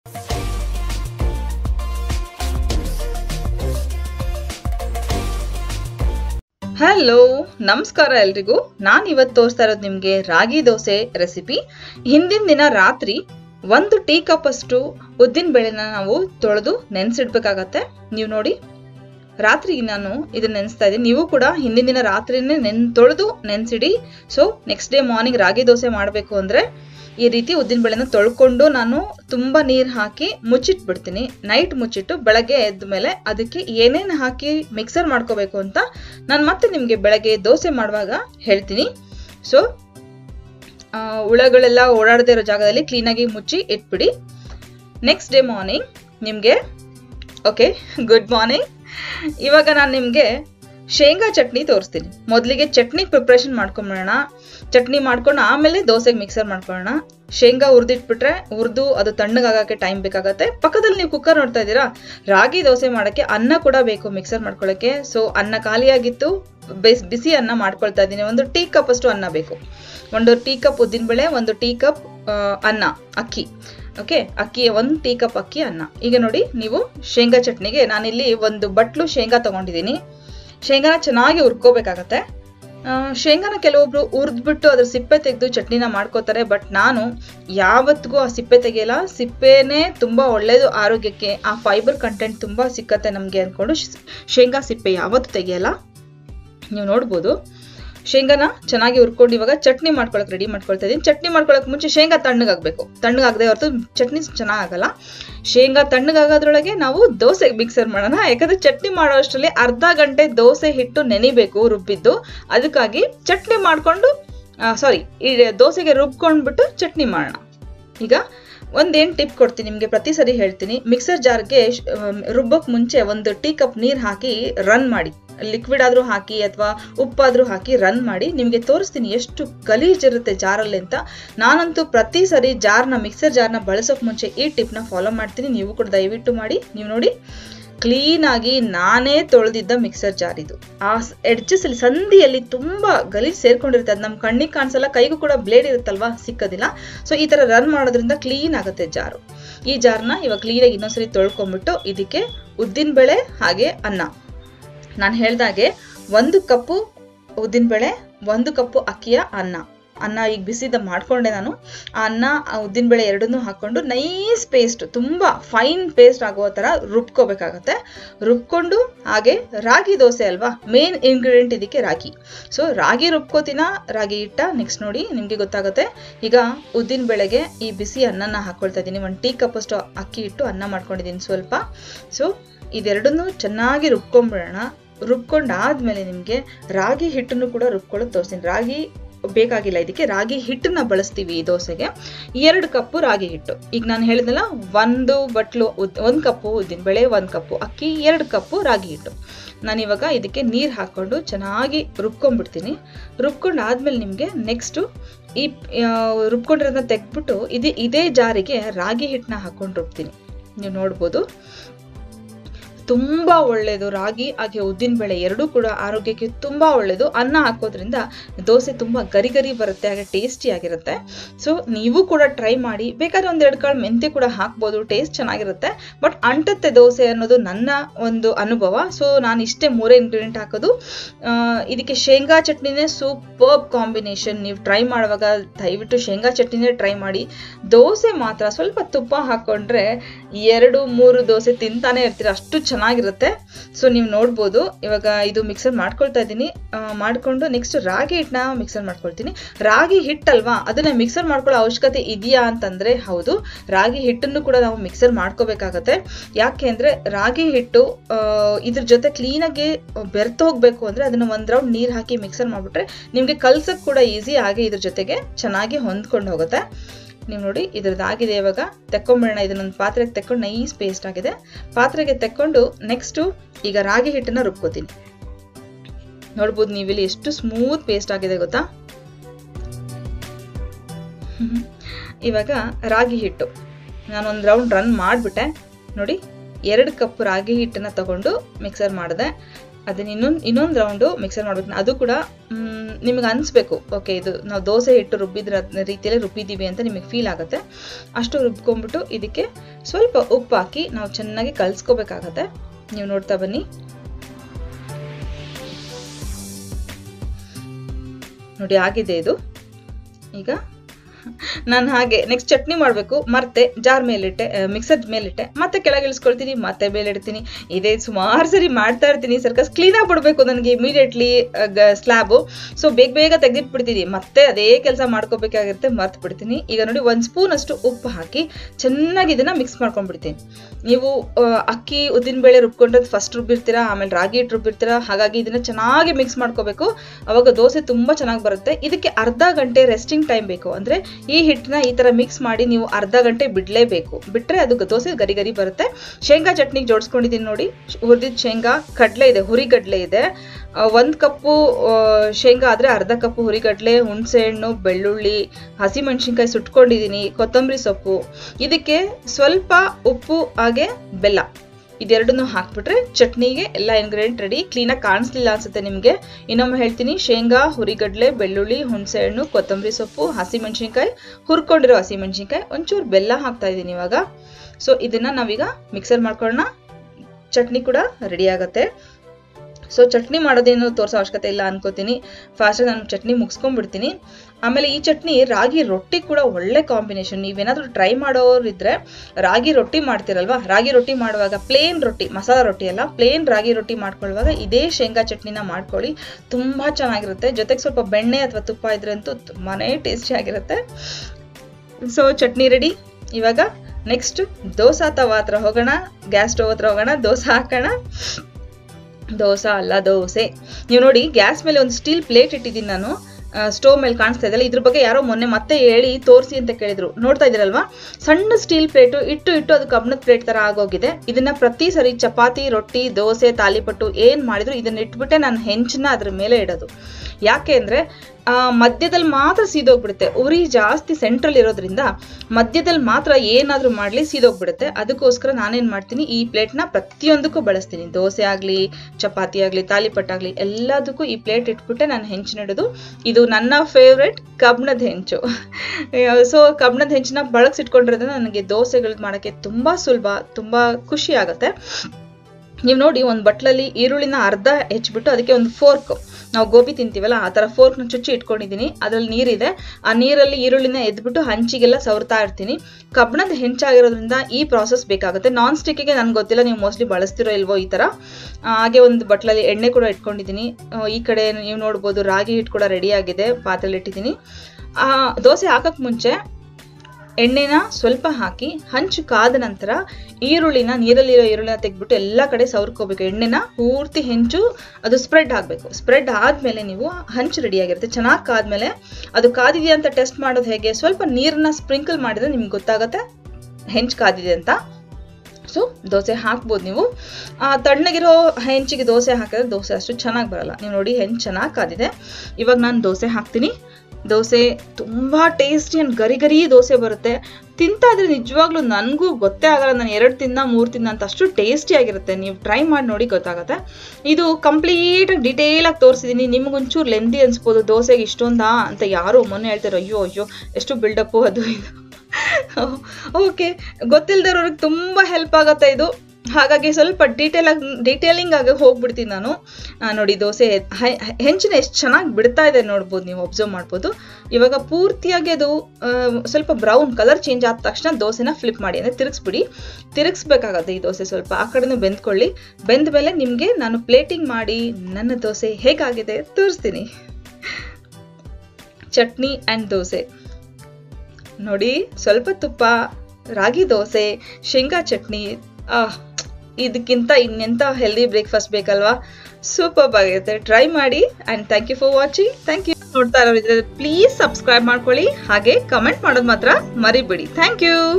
hello ನಮಸ್ಕಾರ ಎಲ್ರಿಗೂ ನಾನು ಇವತ್ತು ತೋರಿಸ್ತಾ ಇರೋದು ನಿಮಗೆ ರಾಗಿ ದೋಸೆ ರೆಸಿಪಿ ಹಿಂದಿನ ದಿನ ರಾತ್ರಿ ಒಂದು ಟೀ ಕಪ್ ಅಷ್ಟು ಉದ್ದಿನ ಬೇಳೆನ ನಾವು ತೊಳೆದು ನೆನೆಸಿಡ್ಬೇಕಾಗತ್ತೆ ನೀವು ನೋಡಿ ರಾತ್ರಿ ನಾನು ಇದನ್ನ ನೆನೆಸ್ತಾ ಇದ್ದೀನಿ ನೀವು ಕೂಡ ಹಿಂದಿನ ದಿನ ರಾತ್ರಿನೇ ನೆನ್ ತೊಳೆದು ನೆನೆಸಿಡಿ so next day morning ragi dosa ಮಾಡಬೇಕು ಅಂದರೆ ಈ ರೀತಿ ಉದ್ದಿನ ಬೇಳೆನ ತೊಳ್ಕೊಂಡು ನಾನು ತುಂಬ ನೀರು ಹಾಕಿ ಮುಚ್ಚಿಟ್ಬಿಡ್ತೀನಿ ನೈಟ್ ಮುಚ್ಚಿಟ್ಟು ಬೆಳಗ್ಗೆ ಎದ್ದ ಮೇಲೆ ಅದಕ್ಕೆ ಏನೇನು ಹಾಕಿ ಮಿಕ್ಸರ್ ಮಾಡ್ಕೋಬೇಕು ಅಂತ ನಾನು ಮತ್ತೆ ನಿಮಗೆ ಬೆಳಗ್ಗೆ ದೋಸೆ ಮಾಡುವಾಗ ಹೇಳ್ತೀನಿ ಸೊ ಹುಳಗಳೆಲ್ಲ ಓಡಾಡದೇ ಇರೋ ಜಾಗದಲ್ಲಿ ಕ್ಲೀನಾಗಿ ಮುಚ್ಚಿ ಇಟ್ಬಿಡಿ ನೆಕ್ಸ್ಟ್ ಡೇ ಮಾರ್ನಿಂಗ್ ನಿಮಗೆ ಓಕೆ ಗುಡ್ ಮಾರ್ನಿಂಗ್ ಇವಾಗ ನಾನು ನಿಮಗೆ ಶೇಂಗಾ ಚಟ್ನಿ ತೋರಿಸ್ತೀನಿ ಮೊದಲಿಗೆ ಚಟ್ನಿ ಪ್ರಿಪ್ರೇಷನ್ ಮಾಡ್ಕೊಂಬಿಡೋಣ ಚಟ್ನಿ ಮಾಡ್ಕೊಂಡು ಆಮೇಲೆ ದೋಸೆಗೆ ಮಿಕ್ಸರ್ ಮಾಡ್ಕೊಳ್ಳೋಣ ಶೇಂಗಾ ಹುರಿದಿಟ್ಬಿಟ್ರೆ ಹುರಿದು ಅದು ತಣ್ಣಗಾಗಕ್ಕೆ ಟೈಮ್ ಬೇಕಾಗತ್ತೆ ಪಕ್ಕದಲ್ಲಿ ನೀವು ಕುಕ್ಕರ್ ನೋಡ್ತಾ ಇದ್ದೀರಾ ರಾಗಿ ದೋಸೆ ಮಾಡೋಕ್ಕೆ ಅನ್ನ ಕೂಡ ಬೇಕು ಮಿಕ್ಸರ್ ಮಾಡ್ಕೊಳ್ಳೋಕ್ಕೆ ಸೊ ಅನ್ನ ಖಾಲಿಯಾಗಿತ್ತು ಬೇಸ್ ಬಿಸಿ ಅನ್ನ ಮಾಡ್ಕೊಳ್ತಾ ಇದ್ದೀನಿ ಒಂದು ಟೀ ಕಪ್ ಅಷ್ಟು ಅನ್ನ ಬೇಕು ಒಂದು ಟೀ ಕಪ್ ಉದ್ದಿನಬೇಳೆ ಒಂದು ಟೀ ಕಪ್ ಅನ್ನ ಅಕ್ಕಿ ಓಕೆ ಅಕ್ಕಿ ಒಂದು ಟೀ ಕಪ್ ಅಕ್ಕಿ ಅನ್ನ ಈಗ ನೋಡಿ ನೀವು ಶೇಂಗಾ ಚಟ್ನಿಗೆ ನಾನಿಲ್ಲಿ ಒಂದು ಬಟ್ಲು ಶೇಂಗಾ ತಗೊಂಡಿದ್ದೀನಿ ಶೇಂಗಾನ ಚೆನ್ನಾಗಿ ಹುರ್ಕೋಬೇಕಾಗತ್ತೆ ಶೇಂಗಾನ ಕೆಲವೊಬ್ರು ಹುರಿದ್ಬಿಟ್ಟು ಅದ್ರ ಸಿಪ್ಪೆ ತೆಗೆದು ಚಟ್ನಿನ ಮಾಡ್ಕೋತಾರೆ ಬಟ್ ನಾನು ಯಾವತ್ತಿಗೂ ಆ ಸಿಪ್ಪೆ ತೆಗೆಯಲ್ಲ ಸಿಪ್ಪೆನೇ ತುಂಬ ಒಳ್ಳೆಯದು ಆರೋಗ್ಯಕ್ಕೆ ಆ ಫೈಬರ್ ಕಂಟೆಂಟ್ ತುಂಬ ಸಿಕ್ಕತ್ತೆ ನಮಗೆ ಅಂದ್ಕೊಂಡು ಶೇಂಗಾ ಸಿಪ್ಪೆ ಯಾವತ್ತೂ ತೆಗೆಯಲ್ಲ ನೀವು ನೋಡ್ಬೋದು ಶೇಂಗಾನ ಚೆನ್ನಾಗಿ ಹುರ್ಕೊಂಡು ಇವಾಗ ಚಟ್ನಿ ಮಾಡ್ಕೊಳಕ್ ರೆಡಿ ಮಾಡ್ಕೊಳ್ತಾ ಇದ್ದೀನಿ ಚಟ್ನಿ ಮಾಡ್ಕೊಳಕ್ ಮುಂಚೆ ಶೇಂಗಾ ತಣ್ಣಗಾಗಬೇಕು ತಣ್ಣಗಾಗದೆ ಹೊರತು ಚಟ್ನಿ ಚೆನ್ನಾಗಲ್ಲ ಶೇಂಗಾ ತಣ್ಣಗಾಗೋದ್ರೊಳಗೆ ನಾವು ದೋಸೆ ಮಿಕ್ಸರ್ ಮಾಡೋಣ ಯಾಕಂದ್ರೆ ಚಟ್ನಿ ಮಾಡೋ ಅಷ್ಟರಲ್ಲಿ ಅರ್ಧ ಗಂಟೆ ದೋಸೆ ಹಿಟ್ಟು ನೆನಿಬೇಕು ರುಬ್ಬಿದ್ದು ಅದಕ್ಕಾಗಿ ಚಟ್ನಿ ಮಾಡಿಕೊಂಡು ಸಾರಿ ಈ ದೋಸೆಗೆ ರುಬ್ಕೊಂಡ್ಬಿಟ್ಟು ಚಟ್ನಿ ಮಾಡೋಣ ಈಗ ಒಂದೇನು ಟಿಪ್ ಕೊಡ್ತೀನಿ ನಿಮಗೆ ಪ್ರತಿ ಸರಿ ಹೇಳ್ತೀನಿ ಮಿಕ್ಸರ್ ಜಾರ್ಗೆ ರುಬ್ಬಕ್ಕೆ ಮುಂಚೆ ಒಂದು ಟೀ ಕಪ್ ನೀರು ಹಾಕಿ ರನ್ ಮಾಡಿ ಲಿಕ್ವಿಡ್ ಆದರೂ ಹಾಕಿ ಅಥವಾ ಉಪ್ಪಾದರೂ ಹಾಕಿ ರನ್ ಮಾಡಿ ನಿಮಗೆ ತೋರಿಸ್ತೀನಿ ಎಷ್ಟು ಗಲೀಜಿರುತ್ತೆ ಜಾರಲ್ಲಿ ಅಂತ ನಾನಂತೂ ಪ್ರತಿ ಸರಿ ಜಾರ್ನ ಮಿಕ್ಸರ್ ಜಾರ್ನ ಬಳಸೋಕೆ ಮುಂಚೆ ಈ ಟಿಪ್ನ ಫಾಲೋ ಮಾಡ್ತೀನಿ ನೀವು ಕೂಡ ದಯವಿಟ್ಟು ಮಾಡಿ ನೀವು ನೋಡಿ ಕ್ಲೀನಾಗಿ ನಾನೇ ತೊಳೆದಿದ್ದ ಮಿಕ್ಸರ್ ಜಾರ್ ಇದು ಆ ಎಡ್ಜಸ್ ಅಲ್ಲಿ ಸಂಧಿಯಲ್ಲಿ ತುಂಬ ಗಲೀಜ್ ಸೇರ್ಕೊಂಡಿರುತ್ತೆ ಅದು ನಮ್ಮ ಕಣ್ಣಿಗೆ ಕಾಣಿಸಲ್ಲ ಕೈಗೂ ಕೂಡ ಬ್ಲೇಡ್ ಇರುತ್ತಲ್ವಾ ಸಿಕ್ಕೋದಿಲ್ಲ ಸೊ ಈ ಥರ ರನ್ ಮಾಡೋದ್ರಿಂದ ಕ್ಲೀನ್ ಆಗುತ್ತೆ ಜಾರು ಈ ಜಾರ್ನ ಇವಾಗ ಕ್ಲೀನಾಗಿ ಇನ್ನೊಂದ್ಸರಿ ತೊಳ್ಕೊಂಬಿಟ್ಟು ಇದಕ್ಕೆ ಉದ್ದಿನಬೇಳೆ ಹಾಗೆ ಅನ್ನ ನಾನು ಹೇಳ್ದಾಗೆ ಒಂದು ಕಪ್ಪು ಉದ್ದಿನಬೇಳೆ ಒಂದು ಕಪ್ಪು ಅಕ್ಕಿಯ ಅನ್ನ ಅನ್ನ ಈಗ ಬಿಸಿದ ಮಾಡ್ಕೊಂಡೆ ನಾನು ಆ ಅನ್ನ ಉದ್ದಿನಬೇಳೆ ಎರಡನ್ನೂ ಹಾಕ್ಕೊಂಡು ನೈಸ್ ಪೇಸ್ಟ್ ತುಂಬ ಫೈನ್ ಪೇಸ್ಟ್ ಆಗೋ ಥರ ರುಬ್ಕೋಬೇಕಾಗತ್ತೆ ರುಬ್ಕೊಂಡು ಹಾಗೆ ರಾಗಿ ದೋಸೆ ಅಲ್ವಾ ಮೇನ್ ಇಂಗ್ರೀಡಿಯೆಂಟ್ ಇದಕ್ಕೆ ರಾಗಿ ಸೊ ರಾಗಿ ರುಬ್ಕೋತಿನ ರಾಗಿ ಹಿಟ್ಟ ನೆಕ್ಸ್ಟ್ ನೋಡಿ ನಿಮಗೆ ಗೊತ್ತಾಗುತ್ತೆ ಈಗ ಉದ್ದಿನ ಬೆಳೆಗೆ ಈ ಬಿಸಿ ಅನ್ನನ ಹಾಕ್ಕೊಳ್ತಾ ಇದ್ದೀನಿ ಒಂದು ಟೀ ಕಪ್ ಅಷ್ಟು ಅಕ್ಕಿ ಇಟ್ಟು ಅನ್ನ ಮಾಡ್ಕೊಂಡಿದ್ದೀನಿ ಸ್ವಲ್ಪ ಸೊ ಇದೆರಡನ್ನೂ ಚೆನ್ನಾಗಿ ರುಬ್ಕೊಂಡ್ಬಿಡೋಣ ರುಬ್ಕೊಂಡಾದ್ಮೇಲೆ ನಿಮಗೆ ರಾಗಿ ಹಿಟ್ಟನ್ನು ಕೂಡ ರುಬ್ಕೊಳ್ಳೋದು ತೋರಿಸ್ತೀನಿ ರಾಗಿ ಬೇಕಾಗಿಲ್ಲ ಇದಕ್ಕೆ ರಾಗಿ ಹಿಟ್ಟನ್ನ ಬಳಸ್ತೀವಿ ಈ ದೋಸೆಗೆ ಎರಡು ಕಪ್ಪು ರಾಗಿ ಹಿಟ್ಟು ಈಗ ನಾನು ಹೇಳಿದ್ನಲ್ಲ ಒಂದು ಬಟ್ಲು ಉದ್ ಒಂದು ಕಪ್ಪು ಉದ್ದಿನ ಬೇಳೆ ಒಂದು ಕಪ್ಪು ಅಕ್ಕಿ ಎರಡು ಕಪ್ಪು ರಾಗಿ ಹಿಟ್ಟು ನಾನಿವಾಗ ಇದಕ್ಕೆ ನೀರು ಹಾಕ್ಕೊಂಡು ಚೆನ್ನಾಗಿ ರುಬ್ಕೊಂಡ್ಬಿಡ್ತೀನಿ ರುಬ್ಕೊಂಡು ಆದಮೇಲೆ ನಿಮಗೆ ನೆಕ್ಸ್ಟು ಈ ರುಬ್ಕೊಂಡಿರೋದನ್ನ ತೆಗೆದ್ಬಿಟ್ಟು ಇದು ಇದೇ ಜಾರಿಗೆ ರಾಗಿ ಹಿಟ್ಟನ್ನ ಹಾಕ್ಕೊಂಡು ರುಬ್ತೀನಿ ನೀವು ನೋಡ್ಬೋದು ತುಂಬ ಒಳ್ಳೆಯದು ರಾಗಿ ಹಾಗೆ ಉದ್ದಿನ ಬೇಳೆ ಎರಡೂ ಕೂಡ ಆರೋಗ್ಯಕ್ಕೆ ತುಂಬ ಒಳ್ಳೆಯದು ಅನ್ನ ಹಾಕೋದ್ರಿಂದ ದೋಸೆ ತುಂಬ ಗರಿ ಗರಿ ಬರುತ್ತೆ ಹಾಗೆ ಟೇಸ್ಟಿ ಆಗಿರುತ್ತೆ ಸೊ ನೀವು ಕೂಡ ಟ್ರೈ ಮಾಡಿ ಬೇಕಾದ್ರೆ ಒಂದೆರಡು ಕಾಳು ಮೆಂತೆ ಕೂಡ ಹಾಕ್ಬೋದು ಟೇಸ್ಟ್ ಚೆನ್ನಾಗಿರುತ್ತೆ ಬಟ್ ಅಂಟತ್ತೆ ದೋಸೆ ಅನ್ನೋದು ನನ್ನ ಒಂದು ಅನುಭವ ಸೊ ನಾನು ಇಷ್ಟೇ ಮೂರೇ ಇಂಗ್ರೀಡಿಯೆಂಟ್ ಹಾಕೋದು ಇದಕ್ಕೆ ಶೇಂಗಾ ಚಟ್ನಿನೇ ಸೂಪರ್ ಕಾಂಬಿನೇಷನ್ ನೀವು ಟ್ರೈ ಮಾಡುವಾಗ ದಯವಿಟ್ಟು ಶೇಂಗಾ ಚಟ್ನಿನೇ ಟ್ರೈ ಮಾಡಿ ದೋಸೆ ಮಾತ್ರ ಸ್ವಲ್ಪ ತುಪ್ಪ ಹಾಕ್ಕೊಂಡ್ರೆ ಎರಡು ಮೂರು ದೋಸೆ ತಿಂತಾನೆ ಇರ್ತೀರ ಅಷ್ಟು ಚೆನ್ನಾಗಿರುತ್ತೆ ಸೊ ನೀವು ನೋಡ್ಬೋದು ಇವಾಗ ಇದು ಮಿಕ್ಸರ್ ಮಾಡ್ಕೊಳ್ತಾ ಇದ್ದೀನಿ ಮಾಡಿಕೊಂಡು ನೆಕ್ಸ್ಟ್ ರಾಗಿ ಹಿಟ್ಟನ್ನ ಮಿಕ್ಸರ್ ಮಾಡ್ಕೊಳ್ತೀನಿ ರಾಗಿ ಹಿಟ್ಟಲ್ವಾ ಅದನ್ನ ಮಿಕ್ಸರ್ ಮಾಡ್ಕೊಳ್ಳೋ ಅವಶ್ಯಕತೆ ಇದೆಯಾ ಅಂತಂದ್ರೆ ಹೌದು ರಾಗಿ ಹಿಟ್ಟನ್ನು ಕೂಡ ನಾವು ಮಿಕ್ಸರ್ ಮಾಡ್ಕೋಬೇಕಾಗತ್ತೆ ಯಾಕೆ ಅಂದ್ರೆ ರಾಗಿ ಹಿಟ್ಟು ಇದ್ರ ಜೊತೆ ಕ್ಲೀನಾಗಿ ಬೆರ್ತು ಹೋಗ್ಬೇಕು ಅಂದ್ರೆ ಅದನ್ನ ಒಂದ್ ರೌಂಡ್ ನೀರ್ ಹಾಕಿ ಮಿಕ್ಸರ್ ಮಾಡ್ಬಿಟ್ರೆ ನಿಮ್ಗೆ ಕಲ್ಸಕ್ ಕೂಡ ಈಸಿ ಹಾಗೆ ಇದ್ರ ಜೊತೆಗೆ ಚೆನ್ನಾಗಿ ಹೊಂದ್ಕೊಂಡು ಹೋಗುತ್ತೆ ನೀವು ನೋಡಿ ಇದ್ರದ್ದಾಗಿದೆ ಇವಾಗ ತೆಕ್ಕೊಂಬಿಡೋಣ ಇದನ್ನೊಂದು ಪಾತ್ರೆಗೆ ತೆಕ್ಕೊಂಡು ನೈಸ್ ಪೇಸ್ಟ್ ಆಗಿದೆ ಪಾತ್ರೆಗೆ ತೆಕ್ಕೊಂಡು ನೆಕ್ಸ್ಟು ಈಗ ರಾಗಿ ಹಿಟ್ಟನ್ನ ರುಬ್ಕೋತೀನಿ ನೋಡ್ಬೋದು ನೀವಿಲ್ಲಿ ಎಷ್ಟು ಸ್ಮೂತ್ ಪೇಸ್ಟ್ ಆಗಿದೆ ಗೊತ್ತಾ ಇವಾಗ ರಾಗಿ ಹಿಟ್ಟು ನಾನೊಂದು ರೌಂಡ್ ರನ್ ಮಾಡಿಬಿಟ್ಟೆ ನೋಡಿ ಎರಡು ಕಪ್ ರಾಗಿ ಹಿಟ್ಟನ್ನ ತಗೊಂಡು ಮಿಕ್ಸರ್ ಮಾಡಿದೆ ಅದನ್ನ ಇನ್ನೊಂದು ಇನ್ನೊಂದು ರೌಂಡು ಮಿಕ್ಸರ್ ಮಾಡ್ಬೇಕು ಅದು ಕೂಡ ನಿಮಗೆ ಅನಿಸ್ಬೇಕು ಓಕೆ ಇದು ನಾವು ದೋಸೆ ಹಿಟ್ಟು ರುಬ್ಬಿದ್ರ ರೀತಿಯಲ್ಲಿ ರುಬ್ಬಿದ್ದೀವಿ ಅಂತ ನಿಮಗೆ ಫೀಲ್ ಆಗುತ್ತೆ ಅಷ್ಟು ರುಬ್ಕೊಂಡ್ಬಿಟ್ಟು ಇದಕ್ಕೆ ಸ್ವಲ್ಪ ಉಪ್ಪು ಹಾಕಿ ನಾವು ಚೆನ್ನಾಗಿ ಕಲಿಸ್ಕೋಬೇಕಾಗತ್ತೆ ನೀವು ನೋಡ್ತಾ ಬನ್ನಿ ನೋಡಿ ಆಗಿದೆ ಇದು ಈಗ ನಾನು ಹಾಗೆ ನೆಕ್ಸ್ಟ್ ಚಟ್ನಿ ಮಾಡಬೇಕು ಮರ್ತೆ ಜಾರ್ ಮೇಲಿಟ್ಟೆ ಮಿಕ್ಸರ್ ಮೇಲಿಟ್ಟೆ ಮತ್ತೆ ಕೆಳಗೆ ಇಳಿಸ್ಕೊಳ್ತೀನಿ ಮತ್ತೆ ಮೇಲಿಡ್ತೀನಿ ಇದೇ ಸುಮಾರು ಸರಿ ಮಾಡ್ತಾ ಇರ್ತೀನಿ ಸರ್ಕಸ್ ಕ್ಲೀನಾಗಿ ಬಿಡಬೇಕು ನನಗೆ ಇಮಿಡಿಯೇಟ್ಲಿ ಸ್ಲ್ಯಾಬು ಸೊ ಬೇಗ ಬೇಗ ತೆಗೆದಿಟ್ಬಿಡ್ತೀನಿ ಮತ್ತೆ ಅದೇ ಕೆಲಸ ಮಾಡ್ಕೋಬೇಕಾಗಿರುತ್ತೆ ಮರ್ತು ಬಿಡ್ತೀನಿ ಈಗ ನೋಡಿ ಒಂದು ಸ್ಪೂನ್ ಅಷ್ಟು ಉಪ್ಪು ಹಾಕಿ ಚೆನ್ನಾಗಿ ಇದನ್ನ ಮಿಕ್ಸ್ ಮಾಡ್ಕೊಂಡ್ಬಿಡ್ತೀನಿ ನೀವು ಅಕ್ಕಿ ಉದ್ದಿನಬೇಳೆ ರುಬ್ಕೊಂಡ್ರೆ ಫಸ್ಟ್ ರುಬ್ಬಿರ್ತೀರಾ ಆಮೇಲೆ ರಾಗಿ ಹಿಟ್ಟು ರುಬ್ಬಿರ್ತೀರಾ ಹಾಗಾಗಿ ಇದನ್ನ ಚೆನ್ನಾಗಿ ಮಿಕ್ಸ್ ಮಾಡ್ಕೋಬೇಕು ಅವಾಗ ದೋಸೆ ತುಂಬ ಚೆನ್ನಾಗಿ ಬರುತ್ತೆ ಇದಕ್ಕೆ ಅರ್ಧ ಗಂಟೆ ರೆಸ್ಟಿಂಗ್ ಟೈಮ್ ಬೇಕು ಅಂದರೆ ಈ ಹಿಟ್ಟನ್ನ ಈ ಥರ ಮಿಕ್ಸ್ ಮಾಡಿ ನೀವು ಅರ್ಧ ಗಂಟೆ ಬಿಡಲೇಬೇಕು ಬಿಟ್ಟರೆ ಅದು ದೋಸೆ ಗರಿ ಗರಿ ಬರುತ್ತೆ ಶೇಂಗಾ ಚಟ್ನಿಗೆ ಜೋಡಿಸ್ಕೊಂಡಿದ್ದೀನಿ ನೋಡಿ ಹುರಿದಿದ್ದ ಶೇಂಗಾ ಕಡಲೆ ಇದೆ ಹುರಿಗಡಲೆ ಇದೆ ಒಂದು ಕಪ್ಪು ಶೇಂಗಾ ಆದರೆ ಅರ್ಧ ಕಪ್ಪು ಹುರಿಗಡಲೆ ಹುಣಸೆಹಣ್ಣು ಬೆಳ್ಳುಳ್ಳಿ ಹಸಿಮೆಣಸಿನ್ಕಾಯಿ ಸುಟ್ಕೊಂಡಿದ್ದೀನಿ ಕೊತ್ತಂಬರಿ ಸೊಪ್ಪು ಇದಕ್ಕೆ ಸ್ವಲ್ಪ ಉಪ್ಪು ಹಾಗೆ ಬೆಲ್ಲ ಇದೆರಡನ್ನೂ ಹಾಕ್ಬಿಟ್ರೆ ಚಟ್ನಿಗೆ ಎಲ್ಲ ಇಂಗ್ರೀಡಿಯೆಂಟ್ ರೆಡಿ ಕ್ಲೀನಾಗಿ ಕಾಣಿಸ್ಲಿಲ್ಲ ಅನ್ಸುತ್ತೆ ನಿಮಗೆ ಇನ್ನೊಮ್ಮೆ ಹೇಳ್ತೀನಿ ಶೇಂಗಾ ಹುರಿಗಡ್ಲೆ ಬೆಳ್ಳುಳ್ಳಿ ಹುಣಸೆಹಣ್ಣು ಕೊತ್ತಂಬರಿ ಸೊಪ್ಪು ಹಸಿಮೆಣಸಿನ್ಕಾಯಿ ಹುರ್ಕೊಂಡಿರೋ ಹಸಿಮೆಣಸಿನ್ಕಾಯಿ ಒಂಚೂರು ಬೆಲ್ಲ ಹಾಕ್ತಾ ಇದ್ದೀನಿ ಇವಾಗ ಸೊ ಇದನ್ನ ನಾವೀಗ ಮಿಕ್ಸರ್ ಮಾಡ್ಕೊಳ್ಳೋಣ ಚಟ್ನಿ ಕೂಡ ರೆಡಿ ಆಗುತ್ತೆ ಸೊ ಚಟ್ನಿ ಮಾಡೋದೇನು ತೋರಿಸೋ ಅವಶ್ಯಕತೆ ಇಲ್ಲ ಅನ್ಕೋತೀನಿ ಫಾಸ್ಟಾಗಿ ನಾನು ಚಟ್ನಿ ಮುಗಿಸ್ಕೊಂಡ್ಬಿಡ್ತೀನಿ ಆಮೇಲೆ ಈ ಚಟ್ನಿ ರಾಗಿ ರೊಟ್ಟಿ ಕೂಡ ಒಳ್ಳೆ ಕಾಂಬಿನೇಷನ್ ನೀವೇನಾದರೂ ಟ್ರೈ ಮಾಡೋರಿದ್ರೆ ರಾಗಿ ರೊಟ್ಟಿ ಮಾಡ್ತಿರಲ್ವಾ ರಾಗಿ ರೊಟ್ಟಿ ಮಾಡುವಾಗ ಪ್ಲೇನ್ ರೊಟ್ಟಿ ಮಸಾಲ ರೊಟ್ಟಿ ಅಲ್ಲ ಪ್ಲೇನ್ ರಾಗಿ ರೊಟ್ಟಿ ಮಾಡ್ಕೊಳ್ಳುವಾಗ ಇದೇ ಶೇಂಗಾ ಚಟ್ನಿನ ಮಾಡ್ಕೊಳ್ಳಿ ತುಂಬ ಚೆನ್ನಾಗಿರುತ್ತೆ ಜೊತೆಗೆ ಸ್ವಲ್ಪ ಬೆಣ್ಣೆ ಅಥವಾ ತುಪ್ಪ ಇದ್ರೆ ಅಂತೂ ತುಂಬಾ ಟೇಸ್ಟಿ ಆಗಿರುತ್ತೆ ಸೊ ಚಟ್ನಿ ರೆಡಿ ಇವಾಗ ನೆಕ್ಸ್ಟ್ ದೋಸೆ ತವ ಹತ್ರ ಹೋಗೋಣ ಗ್ಯಾಸ್ ಸ್ಟವ್ ಹತ್ರ ಹೋಗೋಣ ದೋಸೆ ಹಾಕೋಣ ದೋಸೆ ಅಲ್ಲ ದೋಸೆ ನೀವು ನೋಡಿ ಗ್ಯಾಸ್ ಮೇಲೆ ಒಂದು ಸ್ಟೀಲ್ ಪ್ಲೇಟ್ ಇಟ್ಟಿದ್ದೀನಿ ನಾನು ಸ್ಟೋವ್ ಮೇಲೆ ಕಾಣಿಸ್ತಾ ಇದೆಯಲ್ಲ ಇದ್ರ ಬಗ್ಗೆ ಯಾರೋ ಮೊನ್ನೆ ಮತ್ತೆ ಹೇಳಿ ತೋರಿಸಿ ಅಂತ ಕೇಳಿದ್ರು ನೋಡ್ತಾ ಇದ್ದೀರಲ್ವಾ ಸಣ್ಣ ಸ್ಟೀಲ್ ಪ್ಲೇಟು ಇಟ್ಟು ಇಟ್ಟು ಅದು ಕಬ್ಬಣದ ಪ್ಲೇಟ್ ತರ ಆಗೋಗಿದೆ ಇದನ್ನ ಪ್ರತಿ ಸರಿ ಚಪಾತಿ ರೊಟ್ಟಿ ದೋಸೆ ತಾಲಿಪಟ್ಟು ಏನ್ ಮಾಡಿದ್ರು ಇದನ್ನ ಇಟ್ಬಿಟ್ಟೆ ನಾನು ಹೆಂಚನ್ನ ಅದ್ರ ಮೇಲೆ ಇಡೋದು ಯಾಕೆ ಅಂದ್ರೆ ಮಧ್ಯದಲ್ಲಿ ಮಾತ್ರ ಸೀದೋಗ್ಬಿಡುತ್ತೆ ಉರಿ ಜಾಸ್ತಿ ಸೆಂಟ್ರಲ್ ಇರೋದ್ರಿಂದ ಮಧ್ಯದಲ್ಲಿ ಮಾತ್ರ ಏನಾದರೂ ಮಾಡಲಿ ಸೀದೋಗ್ಬಿಡುತ್ತೆ ಅದಕ್ಕೋಸ್ಕರ ನಾನೇನು ಮಾಡ್ತೀನಿ ಈ ಪ್ಲೇಟ್ನ ಪ್ರತಿಯೊಂದಕ್ಕೂ ಬಳಸ್ತೀನಿ ದೋಸೆ ಆಗಲಿ ಚಪಾತಿ ಆಗಲಿ ತಾಲಿಪಟ್ಟಾಗಲಿ ಎಲ್ಲದಕ್ಕೂ ಈ ಪ್ಲೇಟ್ ಇಟ್ಬಿಟ್ಟೆ ನಾನು ಹೆಂಚಿನಿಡೋದು ಇದು ನನ್ನ ಫೇವ್ರೆಟ್ ಕಬ್ಣದ ಹೆಂಚು ಸೊ ಕಬ್ಣದ ಹೆಂಚನ್ನ ಬಳಸಿಟ್ಕೊಂಡಿರೋದ್ರಿಂದ ನನಗೆ ದೋಸೆಗಳು ಮಾಡೋಕ್ಕೆ ತುಂಬ ಸುಲಭ ತುಂಬ ಖುಷಿ ಆಗುತ್ತೆ ನೀವು ನೋಡಿ ಒಂದು ಬಟ್ಲಲ್ಲಿ ಈರುಳ್ಳಿನ ಅರ್ಧ ಹೆಚ್ಚಿಬಿಟ್ಟು ಅದಕ್ಕೆ ಒಂದು ಫೋರ್ಕ್ ನಾವು ಗೋಬಿ ತಿಂತೀವಲ್ಲ ಆ ಥರ ಫೋರ್ಕ್ನ ಚುಚ್ಚಿ ಇಟ್ಕೊಂಡಿದ್ದೀನಿ ಅದರಲ್ಲಿ ನೀರಿದೆ ಆ ನೀರಲ್ಲಿ ಈರುಳ್ಳಿನ ಎದ್ಬಿಟ್ಟು ಹಂಚಿಗೆಲ್ಲ ಸವರ್ತಾ ಇರ್ತೀನಿ ಕಬ್ಬಣದ ಹೆಂಚಾಗಿರೋದ್ರಿಂದ ಈ ಪ್ರಾಸೆಸ್ ಬೇಕಾಗುತ್ತೆ ನಾನ್ ಸ್ಟಿಕ್ಕಿಗೆ ನನಗೆ ಗೊತ್ತಿಲ್ಲ ನೀವು ಮೋಸ್ಟ್ಲಿ ಬಳಸ್ತಿರೋ ಇಲ್ವೋ ಈ ಥರ ಹಾಗೆ ಒಂದು ಬಟ್ಲಲ್ಲಿ ಎಣ್ಣೆ ಕೂಡ ಇಟ್ಕೊಂಡಿದ್ದೀನಿ ಈ ಕಡೆ ನೀವು ನೋಡ್ಬೋದು ರಾಗಿ ಹಿಟ್ಟು ಕೂಡ ರೆಡಿ ಆಗಿದೆ ಪಾತ್ರೆಯಲ್ಲಿ ಇಟ್ಟಿದ್ದೀನಿ ದೋಸೆ ಹಾಕಕ್ಕೆ ಮುಂಚೆ ಎಣ್ಣೆನ ಸ್ವಲ್ಪ ಹಾಕಿ ಹಂಚು ಕಾದ ನಂತರ ಈರುಳ್ಳಿನ ನೀರಲ್ಲಿರೋ ಈರುಳ್ಳಿನ ತೆಗೆದ್ಬಿಟ್ಟು ಎಲ್ಲ ಕಡೆ ಸವರ್ಕೋಬೇಕು ಎಣ್ಣೆನ ಪೂರ್ತಿ ಹೆಂಚು ಅದು ಸ್ಪ್ರೆಡ್ ಆಗಬೇಕು ಸ್ಪ್ರೆಡ್ ಆದಮೇಲೆ ನೀವು ಹಂಚು ರೆಡಿಯಾಗಿರುತ್ತೆ ಚೆನ್ನಾಗಿ ಕಾದ್ಮೇಲೆ ಅದು ಕಾದಿದೆಯಾ ಅಂತ ಟೆಸ್ಟ್ ಮಾಡೋದು ಹೇಗೆ ಸ್ವಲ್ಪ ನೀರನ್ನ ಸ್ಪ್ರಿಂಕಲ್ ಮಾಡಿದ್ರೆ ನಿಮ್ಗೆ ಗೊತ್ತಾಗುತ್ತೆ ಹೆಂಚು ಕಾದಿದೆ ಅಂತ ಸೊ ದೋಸೆ ಹಾಕ್ಬೋದು ನೀವು ತಣ್ಣಗಿರೋ ಹೆಂಚಿಗೆ ದೋಸೆ ಹಾಕಿದ್ರೆ ದೋಸೆ ಅಷ್ಟು ಚೆನ್ನಾಗಿ ಬರಲ್ಲ ನೀವು ನೋಡಿ ಹೆಂಚು ಚೆನ್ನಾಗಿ ಕಾದಿದೆ ಇವಾಗ ನಾನು ದೋಸೆ ಹಾಕ್ತೀನಿ ದೋಸೆ ತುಂಬ ಟೇಸ್ಟಿ ಆ್ಯಂಡ್ ಗರಿ ಗರಿ ದೋಸೆ ಬರುತ್ತೆ ತಿಂತಾ ಇದ್ರೆ ನಿಜವಾಗ್ಲೂ ನನಗೂ ಗೊತ್ತೇ ಆಗಲ್ಲ ನಾನು ಎರಡು ತಿನ್ನ ಮೂರು ತಿನ್ನ ಅಂತ ಅಷ್ಟು ಟೇಸ್ಟಿ ಆಗಿರುತ್ತೆ ನೀವು ಟ್ರೈ ಮಾಡಿ ನೋಡಿ ಗೊತ್ತಾಗುತ್ತೆ ಇದು ಕಂಪ್ಲೀಟಾಗಿ ಡೀಟೇಲಾಗಿ ತೋರಿಸಿದ್ದೀನಿ ನಿಮಗೊಂಚೂರು ಲೆಂದಿ ಅನ್ಸ್ಬೋದು ದೋಸೆಗೆ ಇಷ್ಟೊಂದಾ ಅಂತ ಯಾರು ಮೊನ್ನೆ ಹೇಳ್ತಾರೆ ಅಯ್ಯೋ ಅಯ್ಯೋ ಎಷ್ಟು ಬಿಲ್ಡಪ್ಪು ಅದು ಇದು ಓಕೆ ಗೊತ್ತಿಲ್ಲದವ್ರಿಗೆ ತುಂಬ ಹೆಲ್ಪ್ ಆಗುತ್ತೆ ಇದು ಹಾಗಾಗಿ ಸ್ವಲ್ಪ ಡೀಟೇಲ್ ಆಗಿ ಡೀಟೇಲಿಂಗ್ ಆಗಿ ಹೋಗ್ಬಿಡ್ತೀನಿ ನಾನು ನೋಡಿ ದೋಸೆ ಹೆಂಚಿನ ಎಷ್ಟು ಚೆನ್ನಾಗಿ ಬಿಡ್ತಾ ಇದೆ ನೋಡ್ಬೋದು ನೀವು ಒಬ್ಸರ್ವ್ ಮಾಡ್ಬೋದು ಇವಾಗ ಪೂರ್ತಿಯಾಗಿ ಅದು ಸ್ವಲ್ಪ ಬ್ರೌನ್ ಕಲರ್ ಚೇಂಜ್ ಆದ ತಕ್ಷಣ ದೋಸೆನ ಫ್ಲಿಪ್ ಮಾಡಿ ಅಂದರೆ ತಿರುಗಿಸ್ಬಿಡಿ ತಿರುಗಿಸ್ಬೇಕಾಗತ್ತೆ ಈ ದೋಸೆ ಸ್ವಲ್ಪ ಆ ಕಡೆನೂ ಬೆಂದ್ಕೊಳ್ಳಿ ಬೆಂದ ಮೇಲೆ ನಿಮಗೆ ನಾನು ಪ್ಲೇಟಿಂಗ್ ಮಾಡಿ ನನ್ನ ದೋಸೆ ಹೇಗಾಗಿದೆ ತೋರಿಸ್ತೀನಿ ಚಟ್ನಿ ಆ್ಯಂಡ್ ದೋಸೆ ನೋಡಿ ಸ್ವಲ್ಪ ತುಪ್ಪ ರಾಗಿ ದೋಸೆ ಶೇಂಗಾ ಚಟ್ನಿ ಆಹ್ ಇದಕ್ಕಿಂತ ಇನ್ನೆಂತ ಹೆಲ್ದಿ ಬ್ರೇಕ್ಫಾಸ್ಟ್ ಬೇಕಲ್ವಾ ಸೂಪರ್ ಆಗಿರುತ್ತೆ ಟ್ರೈ ಮಾಡಿ and thank you for watching thank you ನೋಡ್ತಾ ಇರೋರಿದ್ರೆ ಪ್ಲೀಸ್ ಸಬ್ಸ್ಕ್ರೈಬ್ ಮಾಡ್ಕೊಳ್ಳಿ ಹಾಗೆ ಕಮೆಂಟ್ ಮಾಡೋದು ಮಾತ್ರ ಮರಿಬೇಡಿ ಥ್ಯಾಂಕ್ ಯು